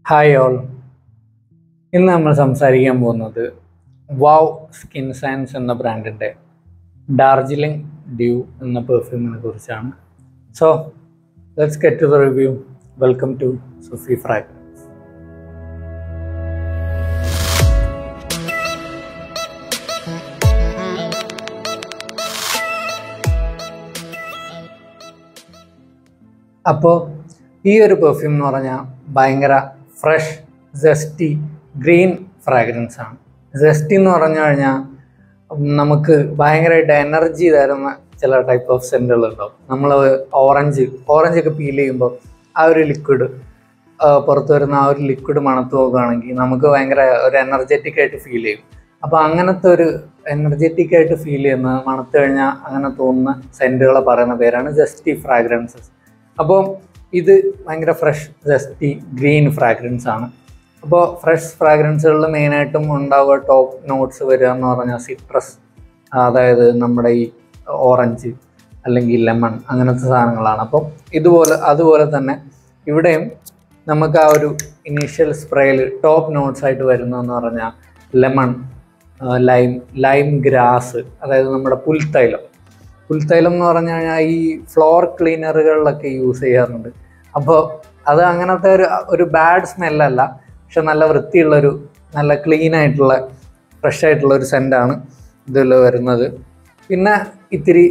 hi all ഇന്ന് നമ്മൾ സംസാരിക്കാൻ പോകുന്നത് വാവ് സ്കിൻ സയൻസ് എന്ന ബ്രാൻഡിൻ്റെ ഡാർജിലിംഗ് ഡ്യൂ എന്ന പെർഫ്യൂമിനെ കുറിച്ചാണ് so let's get to the review welcome to Sufi fragrances അപ്പോൾ ഈ ഒരു പെർഫ്യൂം എന്ന് പറഞ്ഞാൽ ഭയങ്കര ഫ്രഷ് ജസ്റ്റി ഗ്രീൻ ഫ്രാഗ്രൻസ് ആണ് ജസ്റ്റി എന്ന് പറഞ്ഞു കഴിഞ്ഞാൽ നമുക്ക് ഭയങ്കരമായിട്ട് എനർജി തരുന്ന ചില ടൈപ്പ് ഓഫ് സെൻറ്റുകൾ ഉണ്ടാവും നമ്മൾ ഓറഞ്ച് ഓറഞ്ച് ഒക്കെ പീൽ ചെയ്യുമ്പോൾ ആ ഒരു ലിക്വിഡ് പുറത്ത് വരുന്ന ആ ഒരു ലിക്വിഡ് മണത്ത് നോക്കുകയാണെങ്കിൽ നമുക്ക് ഭയങ്കര ഒരു എനർജറ്റിക് ആയിട്ട് ഫീൽ ചെയ്യും അപ്പോൾ അങ്ങനത്തെ ഒരു എനർജറ്റിക് ആയിട്ട് ഫീൽ ചെയ്യുന്ന മണത്ത് കഴിഞ്ഞാൽ അങ്ങനെ തോന്നുന്ന സെൻറ്റുകളെ പറയുന്ന പേരാണ് ജസ്റ്റി ഫ്രാഗ്രൻസസ് അപ്പോൾ ഇത് ഭയങ്കര ഫ്രഷ് ജസ്റ്റി ഗ്രീൻ ഫ്രാഗ്രൻസ് ആണ് അപ്പോൾ ഫ്രഷ് ഫ്രാഗ്രൻസുകളിൽ മെയിനായിട്ടും ഉണ്ടാവുക ടോപ്പ് നോട്ട്സ് വരിക എന്ന് പറഞ്ഞാൽ സിട്രസ് അതായത് നമ്മുടെ ഈ ഓറഞ്ച് അല്ലെങ്കിൽ ലെമൺ അങ്ങനത്തെ സാധനങ്ങളാണ് അപ്പം ഇതുപോലെ അതുപോലെ തന്നെ ഇവിടെയും നമുക്ക് ആ ഒരു ഇനീഷ്യൽ സ്പ്രേയിൽ ടോപ്പ് നോട്ട്സ് ആയിട്ട് വരുന്നതെന്ന് പറഞ്ഞാൽ ലെമൺ ലൈം ലൈം ഗ്രാസ് അതായത് നമ്മുടെ പുൽത്തൈലം പുൽത്തൈലം എന്ന് പറഞ്ഞു കഴിഞ്ഞാൽ ഈ ഫ്ലോർ ക്ലീനറുകളിലൊക്കെ യൂസ് ചെയ്യാറുണ്ട് അപ്പോൾ അത് അങ്ങനത്തെ ഒരു ഒരു ബാഡ് സ്മെല്ലല്ല പക്ഷെ നല്ല വൃത്തിയുള്ളൊരു നല്ല ക്ലീൻ ആയിട്ടുള്ള ഫ്രഷ് ആയിട്ടുള്ള ഒരു സെൻ്റാണ് ഇതിൽ വരുന്നത് പിന്നെ ഇത്തിരി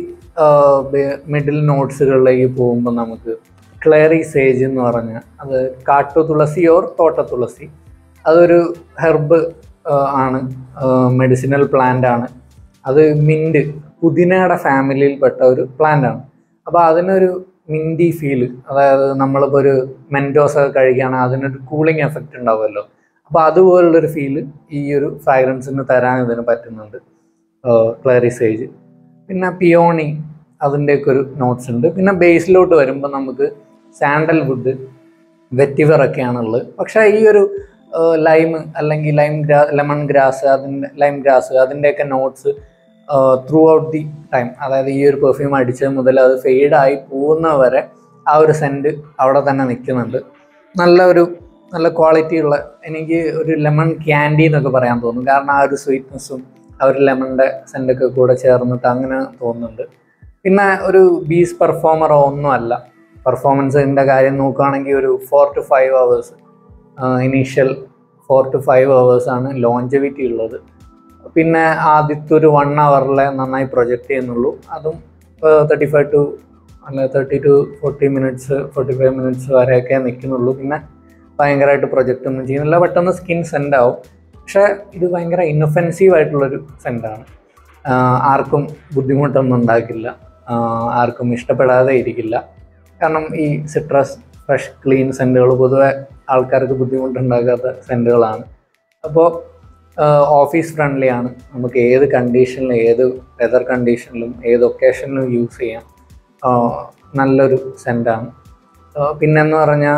മിഡിൽ നോട്ട്സുകളിലേക്ക് പോകുമ്പോൾ നമുക്ക് ക്ലേറി സേജ് എന്ന് പറഞ്ഞ അത് കാട്ടു തുളസി ഓർ തോട്ട തുളസി അതൊരു ഹെർബ് ആണ് മെഡിസിനൽ പ്ലാന്റ് ആണ് അത് മിൻറ്റ് പുതിനയുടെ ഫാമിലിയിൽപ്പെട്ട ഒരു പ്ലാന്റ് ആണ് അപ്പോൾ അതിനൊരു മിൻറ്റി ഫീല് അതായത് നമ്മളിപ്പോൾ ഒരു മെൻറ്റോസ് ഒക്കെ കഴിക്കുകയാണെങ്കിൽ അതിനൊരു കൂളിംഗ് എഫക്റ്റ് ഉണ്ടാവുമല്ലോ അപ്പോൾ അതുപോലുള്ളൊരു ഫീല് ഈ ഒരു ഫ്രാഗ്രൻസിന് തരാൻ ഇതിന് പറ്റുന്നുണ്ട് ക്ലാരിസേജ് പിന്നെ പിയോണി അതിൻ്റെയൊക്കെ ഒരു നോട്ട്സ് ഉണ്ട് പിന്നെ ബേസിലോട്ട് വരുമ്പോൾ നമുക്ക് സാൻഡൽവുഡ് വെറ്റിവർ ഒക്കെയാണുള്ളത് പക്ഷേ ഈ ഒരു ലൈം അല്ലെങ്കിൽ ലൈം ഗ്രാ ലെമൺ ഗ്രാസ് അതിൻ്റെ ലൈം ഗ്രാസ് അതിൻ്റെയൊക്കെ notes throughout the time അതായത് ഈ ഒരു പെർഫ്യൂം അടിച്ചത് മുതൽ അത് ഫെയ്ഡായി പോകുന്ന വരെ ആ ഒരു സെൻറ്റ് അവിടെ തന്നെ നിൽക്കുന്നുണ്ട് നല്ല ഒരു നല്ല ക്വാളിറ്റി ഉള്ള എനിക്ക് ഒരു ലെമൺ ക്യാൻഡി എന്നൊക്കെ പറയാൻ തോന്നും കാരണം ആ ഒരു സ്വീറ്റ്നെസ്സും ആ ഒരു ലെമണിൻ്റെ സെൻറ്റൊക്കെ കൂടെ ചേർന്നിട്ട് അങ്ങനെ തോന്നുന്നുണ്ട് പിന്നെ ഒരു ബീസ് പെർഫോമറോ ഒന്നുമല്ല പെർഫോമൻസിൻ്റെ കാര്യം നോക്കുകയാണെങ്കിൽ ഒരു four to five hours initial four to five അവേഴ്സാണ് ലോഞ്ചവിറ്റി ഉള്ളത് പിന്നെ ആദ്യത്തെ ഒരു വൺ അവറിലെ നന്നായി പ്രൊജക്റ്റ് ചെയ്യുന്നുള്ളൂ അതും തേർട്ടി ഫൈവ് ടു അല്ല thirty to forty minutes forty five minutes വരെയൊക്കെ നിൽക്കുന്നുള്ളൂ പിന്നെ ഭയങ്കരമായിട്ട് പ്രൊജക്റ്റ് ഒന്നും ചെയ്യുന്നില്ല പെട്ടെന്ന് സ്കിൻ സെൻഡ് ആവും പക്ഷേ ഇത് ഭയങ്കര ഇന്നൊഫെൻസീവ് ആയിട്ടുള്ളൊരു സെൻറ്റാണ് ആർക്കും ബുദ്ധിമുട്ടൊന്നും ഉണ്ടാക്കില്ല ആർക്കും ഇഷ്ടപ്പെടാതെ ഇരിക്കില്ല കാരണം ഈ സിട്രസ് ഫ്രഷ് ക്ലീൻ സെൻറ്റുകൾ പൊതുവെ ആൾക്കാർക്ക് ബുദ്ധിമുട്ടുണ്ടാക്കാത്ത സെൻറ്റുകളാണ് അപ്പോൾ ഓഫീസ് ഫ്രണ്ട്ലി ആണ് നമുക്ക് ഏത് കണ്ടീഷനിലും ഏത് വെതർ കണ്ടീഷനിലും ഏത് ഒക്കേഷനിലും യൂസ് ചെയ്യാം നല്ലൊരു സെൻറ്റാണ് പിന്നെന്ന് പറഞ്ഞാൽ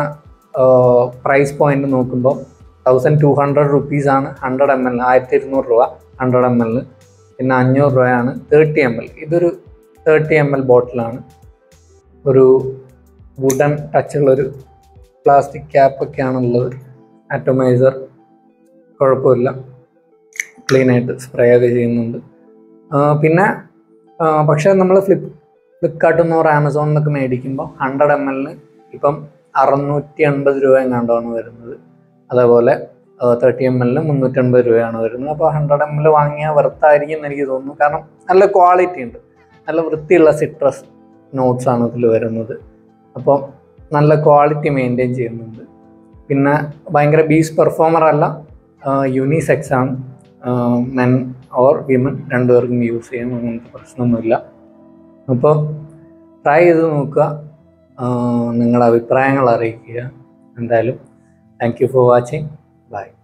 പ്രൈസ് പോയിന്റ് നോക്കുമ്പോൾ തൗസൻഡ് ടു ഹൺഡ്രഡ് റുപ്പീസാണ് ഹൺഡ്രഡ് എം എൽ ആയിരത്തി ഇരുന്നൂറ് രൂപ ഹൺഡ്രഡ് എം എല്ലിന് പിന്നെ അഞ്ഞൂറ് രൂപയാണ് തേർട്ടി എം എൽ ഇതൊരു തേർട്ടി എം എൽ ബോട്ടിലാണ് ഒരു വുഡൻ ടച്ചുള്ളൊരു പ്ലാസ്റ്റിക് ക്യാപ്പൊക്കെയാണുള്ളത് ആറ്റോമൈസർ കുഴപ്പമില്ല ക്ലീനായിട്ട് സ്പ്രേ ഒക്കെ ചെയ്യുന്നുണ്ട് പിന്നെ പക്ഷേ നമ്മൾ ഫ്ലിപ്പ് ഫ്ലിപ്കാർട്ടിൽ നിന്നോ ആമസോണിൽ നിന്നൊക്കെ മേടിക്കുമ്പോൾ ഹൺഡ്രഡ് എം എല്ലിന് ഇപ്പം അറുന്നൂറ്റി എൺപത് രൂപ എങ്ങാണ്ടാണ് വരുന്നത് അതേപോലെ തേർട്ടി എം എല്ലിന് മുന്നൂറ്റൻപത് രൂപയാണ് വരുന്നത് അപ്പോൾ ഹൺഡ്രഡ് എം എൽ വാങ്ങിയാൽ വെറുത്തായിരിക്കും എന്ന് എനിക്ക് തോന്നുന്നു കാരണം നല്ല ക്വാളിറ്റി ഉണ്ട് നല്ല വൃത്തിയുള്ള സിട്രസ് നോട്ട്സ് ആണ് ഇതിൽ വരുന്നത് അപ്പം നല്ല ക്വാളിറ്റി മെയിൻറ്റെയിൻ ചെയ്യുന്നുണ്ട് പിന്നെ ഭയങ്കര ബീസ് പെർഫോമർ അല്ല യൂണിസെക്സ് ആണ് മെൻ ഓർ വിമൻ രണ്ടുപേർക്കും യൂസ് ചെയ്യാം അങ്ങനത്തെ പ്രശ്നമൊന്നുമില്ല അപ്പോൾ ട്രൈ ചെയ്ത് നോക്കുക നിങ്ങളുടെ അഭിപ്രായങ്ങൾ അറിയിക്കുക എന്തായാലും thank you for watching by